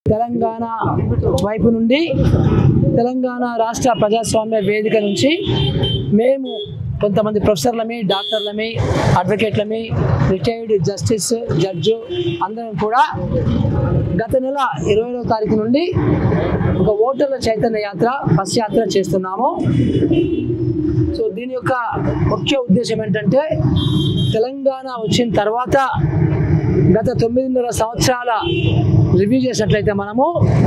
తెలంగాణ వైపు నుండి తెలంగాణ రాష్ట్ర ప్రజాస్వామ్య వేదిక నుంచి మేము కొంతమంది ప్రొఫెసర్లమి డాక్టర్లమి అడ్వకేట్లమి రిటైర్డ్ జస్టిస్ జడ్జు అందరం కూడా గత నెల ఇరవైవ తారీఖు నుండి ఒక ఓటర్ల చైతన్య యాత్ర బస్ యాత్ర చేస్తున్నాము సో దీని యొక్క ముఖ్య ఉద్దేశం ఏంటంటే తెలంగాణ వచ్చిన తర్వాత గత తొమ్మిదిన్నర సంవత్సరాల రివ్యూ చేసినట్లయితే మనము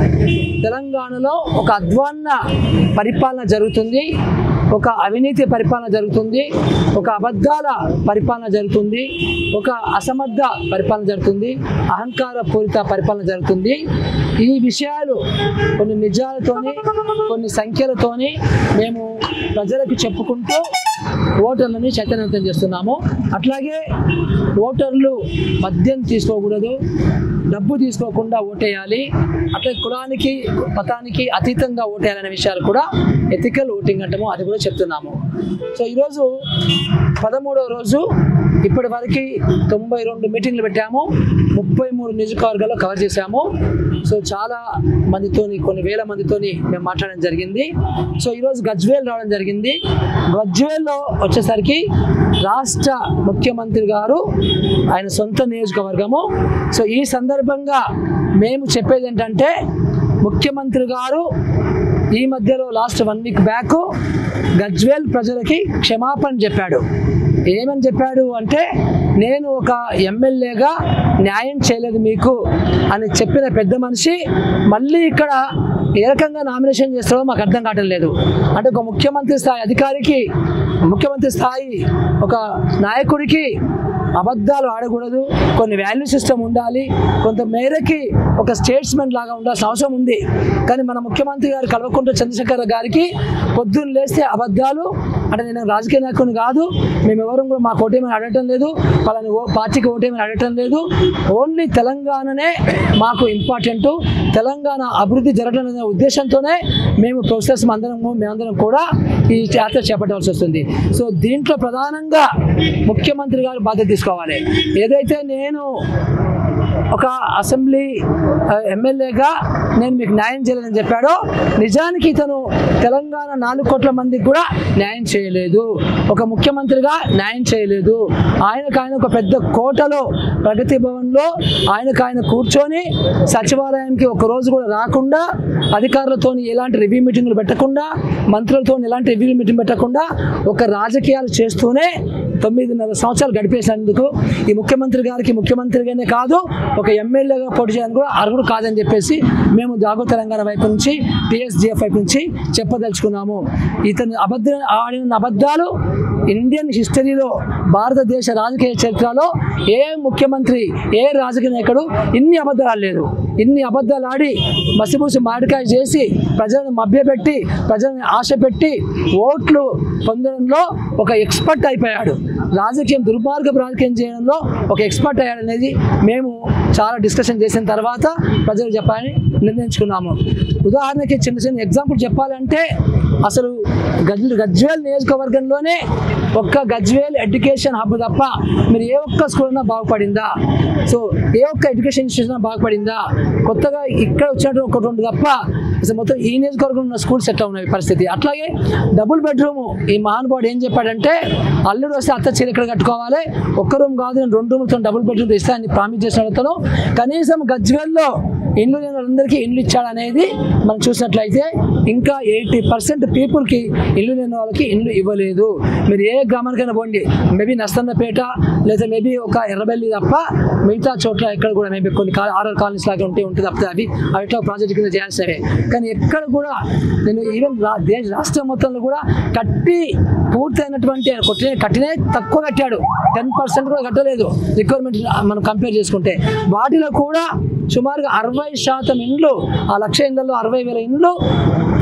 తెలంగాణలో ఒక అధ్వాన్న పరిపాలన జరుగుతుంది ఒక అవినీతి పరిపాలన జరుగుతుంది ఒక అబద్ధాల పరిపాలన జరుగుతుంది ఒక అసమర్థ పరిపాలన జరుగుతుంది అహంకార పూరిత పరిపాలన జరుగుతుంది ఈ విషయాలు కొన్ని నిజాలతోని కొన్ని సంఖ్యలతోని మేము ప్రజలకు చెప్పుకుంటూ ఓటర్లని చైతన్యవంతం చేస్తున్నాము అట్లాగే ఓటర్లు మద్యం తీసుకోకూడదు డబ్బు తీసుకోకుండా ఓటేయాలి అట్లా కులానికి మతానికి అతీతంగా ఓటేయాలనే విషయాలు కూడా ఎథికల్ ఓటింగ్ అంటాము అది కూడా చెప్తున్నాము సో ఈరోజు పదమూడవ రోజు ఇప్పటి వరకు తొంభై రెండు మీటింగ్లు పెట్టాము ముప్పై మూడు నియోజకవర్గాల్లో కవర్ చేశాము సో చాలా మందితోని కొన్ని వేల మందితోని మేము మాట్లాడడం జరిగింది సో ఈరోజు గజ్వేల్ రావడం జరిగింది గజ్వేల్లో వచ్చేసరికి రాష్ట్ర ముఖ్యమంత్రి గారు ఆయన సొంత నియోజకవర్గము సో ఈ సందర్భంగా మేము చెప్పేది ఏంటంటే ముఖ్యమంత్రి గారు ఈ మధ్యలో last one week back Gajwel ప్రజలకి క్షమాపణ చెప్పాడు ఏమని చెప్పాడు అంటే నేను ఒక ఎమ్మెల్యేగా న్యాయం చేయలేదు మీకు అని చెప్పిన పెద్ద మనిషి మళ్ళీ ఇక్కడ ఏ రకంగా నామినేషన్ చేస్తారో మాకు అర్థం కావటం లేదు అంటే ఒక ముఖ్యమంత్రి స్థాయి అధికారికి ముఖ్యమంత్రి స్థాయి ఒక నాయకుడికి అబద్ధాలు ఆడకూడదు కొన్ని వాల్యూ సిస్టమ్ ఉండాలి కొంత మేరకి ఒక స్టేట్స్మెంట్ లాగా ఉండాల్సిన అవసరం ఉంది కానీ మన ముఖ్యమంత్రి గారు కల్వకుంట్ల చంద్రశేఖర్ గారికి పొద్దున్న లేస్తే అబద్ధాలు అంటే నేను రాజకీయ నాయకుని కాదు మేము ఎవరు కూడా మాకు ఓటేమని అడగటం లేదు పలాని ఓ పార్టీకి ఓటేమని అడగటం లేదు ఓన్లీ తెలంగాణనే మాకు ఇంపార్టెంట్ తెలంగాణ అభివృద్ధి జరగడం అనే ఉద్దేశంతోనే మేము ప్రొఫెసర్స్ అందరము మేమందరం కూడా ఈ యాత్ర చేపట్టవలసి వస్తుంది సో దీంట్లో ప్రధానంగా ముఖ్యమంత్రి గారు బాధ్యత తీసుకోవాలి ఏదైతే నేను ఒక అసెంబ్లీ ఆ, ఎమ్మెల్యేగా నేను మీకు న్యాయం చేయలేదని చెప్పాడో నిజానికి ఇతను తెలంగాణ నాలుగు కోట్ల మందికి కూడా న్యాయం చేయలేదు ఒక ముఖ్యమంత్రిగా న్యాయం చేయలేదు ఆయనకు ఆయన ఒక పెద్ద కోటలో ప్రగతి భవన్లో ఆయనకు ఆయన కూర్చొని సచివాలయానికి ఒక రోజు కూడా రాకుండా అధికారులతో ఎలాంటి రివ్యూ మీటింగ్లు పెట్టకుండా మంత్రులతో ఎలాంటి రివ్యూ మీటింగ్ పెట్టకుండా ఒక రాజకీయాలు చేస్తూనే తొమ్మిదిన్నర సంవత్సరాలు గడిపేసినందుకు ఈ ముఖ్యమంత్రి గారికి ముఖ్యమంత్రిగానే కాదు ఒక ఎమ్మెల్యేగా పోటీ చేయడానికి కూడా అర్హుడు కాదని చెప్పేసి మేము జాగో తెలంగాణ వైపు నుంచి టీఎస్జీఎఫ్ వైపు నుంచి చెప్పదలుచుకున్నాము ఇతను అబద్ధ ఆడిన అబద్ధాలు ఇండియన్ హిస్టరీలో భారతదేశ రాజకీయ చరిత్రలో ఏ ముఖ్యమంత్రి ఏ రాజకీయ నాయకుడు ఇన్ని అబద్ధాలు ఆడలేదు ఇన్ని అబద్ధాలు ఆడి మసిపూసి మామిడికాయ చేసి ప్రజలను మభ్యపెట్టి ప్రజలను ఆశ పెట్టి ఓట్లు పొందడంలో ఒక ఎక్స్పర్ట్ అయిపోయాడు రాజకీయం దుర్మార్గపు రాజకీయం చేయడంలో ఒక ఎక్స్పర్ట్ అయ్యాడు అనేది మేము చాలా డిస్కషన్ చేసిన తర్వాత ప్రజలు చెప్పాలని నిర్ణయించుకున్నాము ఉదాహరణకి చిన్న చిన్న ఎగ్జాంపుల్ చెప్పాలంటే అసలు గజ్ గజ్వేల్ నియోజకవర్గంలోనే ఒక్క గజ్వేల్ ఎడ్యుకేషన్ హబ్ తప్ప మీరు ఏ ఒక్క స్కూల్ అయినా బాగుపడిందా సో ఏ ఒక్క ఎడ్యుకేషన్ ఇన్స్టిట్యూషన్ బాగుపడిందా కొత్తగా ఇక్కడ వచ్చినట్టు ఒక రెండు తప్ప అసలు మొత్తం ఈ నియోజకవర్గం ఉన్న స్కూల్స్ ఎట్లా ఉన్నాయి పరిస్థితి అట్లాగే డబుల్ బెడ్రూమ్ ఈ మహానుభావుడు ఏం చెప్పాడంటే అల్లుడు వస్తే అత్త చీర ఇక్కడ కట్టుకోవాలి ఒక్క రూమ్ కాదు నేను రెండు రూమ్లతో డబుల్ బెడ్రూమ్ ఇస్తానని ప్రామిస్ చేసిన అతను కనీసం గజ్వేల్లో ఇల్లు లేని వాళ్ళందరికీ ఇల్లు ఇచ్చాడు అనేది మనం చూసినట్లయితే ఇంకా ఎయిటీ పర్సెంట్ పీపుల్కి ఇల్లు లేని వాళ్ళకి ఇల్లు ఇవ్వలేదు మీరు ఏ గ్రామానికైనా పోండి మేబీ నస్తన్నపేట లేదా మేబీ ఒక ఎర్రబెల్లి తప్ప మిగతా చోట్ల ఎక్కడ కూడా మేబీ కొన్ని ఆర్ఆర్ కాలనీస్ లాగా ఉంటే ఉంటుంది తప్పితే అవి అవి ఎట్లా ప్రాజెక్ట్ కింద చేయాల్సినవే కానీ ఎక్కడ కూడా నేను ఈవెన్ రా దేశ రాష్ట్రం మొత్తంలో కూడా కట్టి పూర్తయినటువంటి కొట్టిన కట్టినే తక్కువ కట్టాడు టెన్ పర్సెంట్ కూడా కట్టలేదు రిక్వైర్మెంట్ మనం కంపేర్ చేసుకుంటే వాటిలో కూడా సుమారుగా అరవై శాతం ఇండ్లు ఆ లక్ష ఇండ్లలో అరవై వేల ఇండ్లు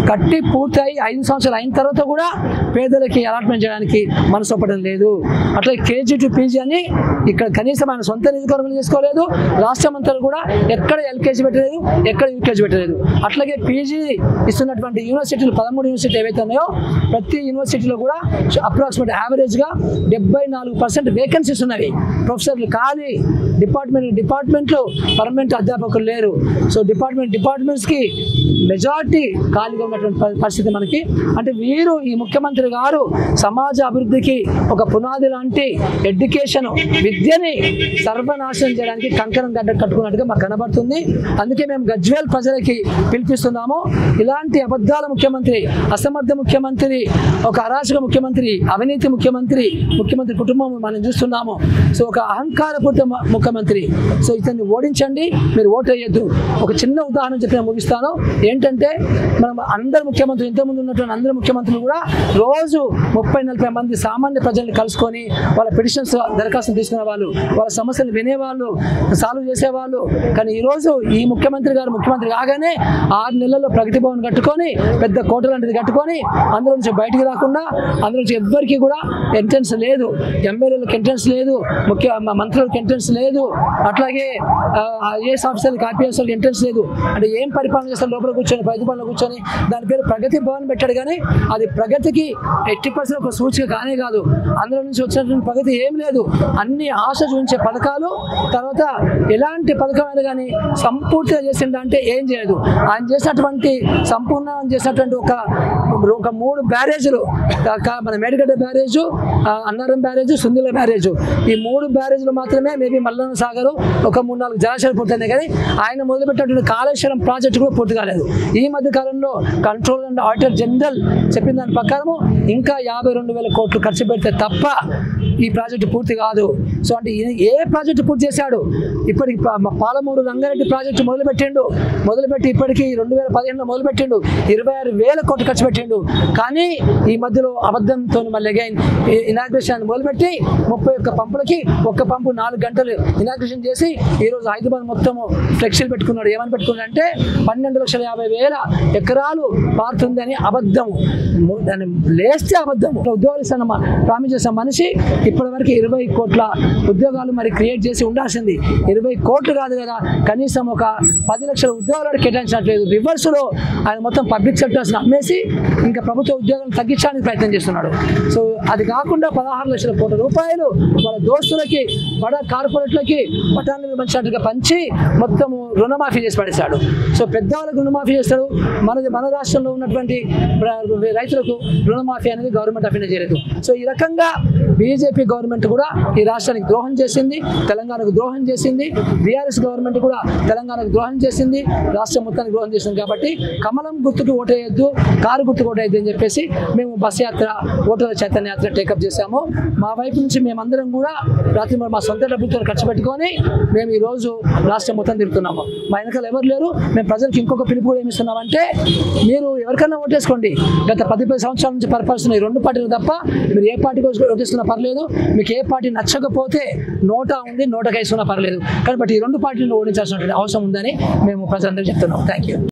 కట్టి పూర్తయి ఐదు సంవత్సరాలు అయిన తర్వాత కూడా పేదలకి అలాట్మెంట్ చేయడానికి మనసు ఒప్పడం లేదు అట్లా కేజీ టు పీజీ అని ఇక్కడ కనీసం ఆయన సొంత నిధుకరణలు చేసుకోలేదు రాష్ట్రం అంతా కూడా ఎక్కడ ఎల్కేజీ పెట్టలేదు ఎక్కడ యూకేజీ పెట్టలేదు అట్లాగే పీజీ ఇస్తున్నటువంటి యూనివర్సిటీలు పదమూడు యూనివర్సిటీ ఏవైతే ఉన్నాయో ప్రతి యూనివర్సిటీలో కూడా అప్రాక్సిమేట్ యావరేజ్గా డెబ్బై నాలుగు పర్సెంట్ వేకెన్సీస్ ఉన్నవి ప్రొఫెసర్లు ఖాళీ డిపార్ట్మెంట్ డిపార్ట్మెంట్లో పర్మనెంట్ అధ్యాపకులు లేరు సో డిపార్ట్మెంట్ డిపార్ట్మెంట్స్కి మెజారిటీ ఖాళీగా ఉన్నటువంటి ప- పరిస్థితి మనకి అంటే వీరు ఈ ముఖ్యమంత్రి గారు సమాజ అభివృద్ధికి ఒక పునాది లాంటి ఎడ్యుకేషన్ విద్యని సర్వనాశనం చేయడానికి కంకణం గడ్డ కట్టుకున్నట్టుగా మాకు కనబడుతుంది అందుకే మేము గజ్వేల్ ప్రజలకి పిలిపిస్తున్నాము ఇలాంటి అబద్ధాల ముఖ్యమంత్రి అసమర్థ ముఖ్యమంత్రి ఒక అరాచక ముఖ్యమంత్రి అవినీతి ముఖ్యమంత్రి ముఖ్యమంత్రి కుటుంబం మనం చూస్తున్నాము సో ఒక అహంకారపూరిత మ- ముఖ్యమంత్రి సో ఇతన్ని ఓడించండి మీరు ఓటు వేయద్దు ఒక చిన్న ఉదాహరణ చెప్పి నేను ముగిస్తాను ఏంటంటే మనం అందరు ముఖ్యమంత్రులు ఇంతకుముందు ఉన్నటువంటి అందరు ముఖ్యమంత్రులు కూడా రోజు ముప్పై నలభై మంది సామాన్య ప్రజల్ని కలుసుకొని వాళ్ళ పిటిషన్స్ దరఖాస్తులు తీసుకునే వాళ్ళు వాళ్ళ సమస్యలు వినేవాళ్ళు సాల్వ్ చేసేవాళ్ళు కానీ ఈరోజు ఈ ముఖ్యమంత్రి గారు ముఖ్యమంత్రి కాగానే ఆరు నెలల్లో ప్రగతి భవన్ కట్టుకొని పెద్ద కోట లాంటిది కట్టుకొని అందులో నుంచి బయటికి రాకుండా అందులో నుంచి ఎవ్వరికి కూడా ఎంట్రన్స్ లేదు ఎమ్మెల్యేలకు ఎంట్రన్స్ లేదు ముఖ్య మ- మంత్రులకు ఎంట్రన్స్ లేదు అట్లాగే ఐఏఎస్ ఆఫీసర్లకు ఐపీఎస్ వాళ్ళకి ఎంట్రన్స్ లేదు అంటే ఏం పరిపాలన చేస్తారు లోపల కూర్చొని ప్రగతి భవన్లో కూర్చొని దాని పేరు ప్రగతి భవన్ పెట్టాడు కానీ అది ప్రగతికి ఎట్టి పర్సెంట్ ఒక సూచిక కానే కాదు అందులో నుంచి వచ్చినటువంటి ప్రగతి ఏం లేదు అన్ని ఆశ చూపించే పథకాలు తర్వాత ఎలాంటి పథకమైనా కానీ సంపూర్తిగా చేసిండ అంటే ఏం చేయదు ఆయన చేసినటువంటి సంపూర్ణం చేసినటువంటి ఒక ఒక మూడు బ్యారేజీలు కా- కా- మన మేడిగడ్డ బ్యారేజు ఆ, అన్నారం బ్యారేజు సుందిల బ్యారేజు ఈ మూడు బ్యారేజీలు మాత్రమే మేబీ మల్లన్న సాగరు ఒక మూడు నాలుగు జలాశయాలు పూర్తయినాయి కానీ ఆయన మొదలుపెట్టినటువంటి కాళేశ్వరం ప్రాజెక్టు కూడా పూర్తి కాలేదు ఈ మధ్య కాలంలో కంట్రోల్ అండ్ ఆడిటర్ జనరల్ చెప్పిన దాని ప్రకారము ఇంకా యాభై రెండు వేల కోట్లు ఖర్చు పెడితే తప్ప ఈ ప్రాజెక్టు పూర్తి కాదు సో అంటే ఈయన ఏ ప్రాజెక్టు పూర్తి చేశాడు ఇప్పటికి పా- మా పాలమూరు రంగారెడ్డి ప్రాజెక్టు మొదలుపెట్టిండు మొదలుపెట్టి ఇప్పటికి రెండు వేల పదిహేనులో మొదలుపెట్టిండు ఇరవై ఆరు వేల కోట్లు ఖర్చు పెట్టిండు కానీ ఈ మధ్యలో అబద్ధంతో మళ్ళీ అగైన్ ఇనాగ్రేషన్ మొదలుపెట్టి ముప్పై ఒక్క పంపులకి ఒక్క పంపు నాలుగు గంటలు ఇనాగ్రేషన్ చేసి ఈరోజు హైదరాబాద్ మొత్తము ఫ్లెక్సీలు పెట్టుకున్నాడు ఏమని పెట్టుకున్నాడు అంటే పన్నెండు లక్షల యాభై వేల ఎకరాలు పారుతుందని అబద్ధము ము- దాన్ని లేస్తే అబద్ధము ఉద్యోగాలు ఇస్తాను ప్రామిస్ చేసిన మనిషి ఇప్పటివరకు ఇరవై కోట్ల ఉద్యోగాలు మరి క్రియేట్ చేసి ఉండాల్సింది ఇరవై కోట్లు కాదు కదా కనీసం ఒక పది లక్షల ఉద్యోగాలు కేటాయించట్లేదు రివర్స్లో ఆయన మొత్తం పబ్లిక్ సెక్టర్స్ని అమ్మేసి ఇంకా ప్రభుత్వ ఉద్యోగాలను తగ్గించడానికి ప్రయత్నం చేస్తున్నాడు సో అది కాకుండా పదహారు లక్షల కోట్ల రూపాయలు వాళ్ళ దోస్తులకి బడ కార్పొరేట్లకి పటాన్ని పంచినట్టుగా పంచి మొత్తము రుణమాఫీ చేసి పడేశాడు సో పెద్దవాళ్ళకు రుణమాఫీ చేస్తాడు మనది మన రాష్ట్రంలో ఉన్నటువంటి ప్ర- రైతులకు రుణమాఫీ అనేది గవర్నమెంట్ అఫీన చేయలేదు సో ఈ రకంగా బీజేపీ గవర్నమెంట్ కూడా ఈ రాష్ట్రానికి ద్రోహం చేసింది తెలంగాణకు ద్రోహం చేసింది బీఆర్ఎస్ గవర్నమెంట్ కూడా తెలంగాణకు ద్రోహం చేసింది రాష్ట్రం మొత్తానికి ద్రోహం చేసింది కాబట్టి కమలం గుర్తుకు ఓటేయొద్దు కారు గుర్తుకు ఓటేయద్దు అని చెప్పేసి మేము బస్ యాత్ర ఓటర్ల చైతన్య యాత్ర టేకప్ చేశాము మా వైపు నుంచి మేమందరం కూడా రాత్రి మరి మా సొంత డబ్బులతో ఖర్చు పెట్టుకొని మేము ఈ రోజు రాష్ట్రం మొత్తం తిరుగుతున్నాము మా వెనకాల ఎవరు లేరు మేము ప్రజలకు ఇంకొక పిలుపు కూడా ఏమిస్తున్నామంటే మీరు ఎవరికైనా ఓటేసుకోండి గత పది పది సంవత్సరాల నుంచి పరిపాలిస్తున్న ఈ రెండు పార్టీలు తప్ప మీరు ఏ పార్టీకి ఓటేస్తున్నా పర్లేదు మీకు ఏ పార్టీ నచ్చకపోతే నోటా ఉంది నోటకేసుకున్నా పర్లేదు కానీ బట్ ఈ రెండు పార్టీలను ఓడించాల్సినటువంటి అవసరం ఉందని మేము ప్రజలందరికీ చెప్తున్నాం థ్యాంక్ యూ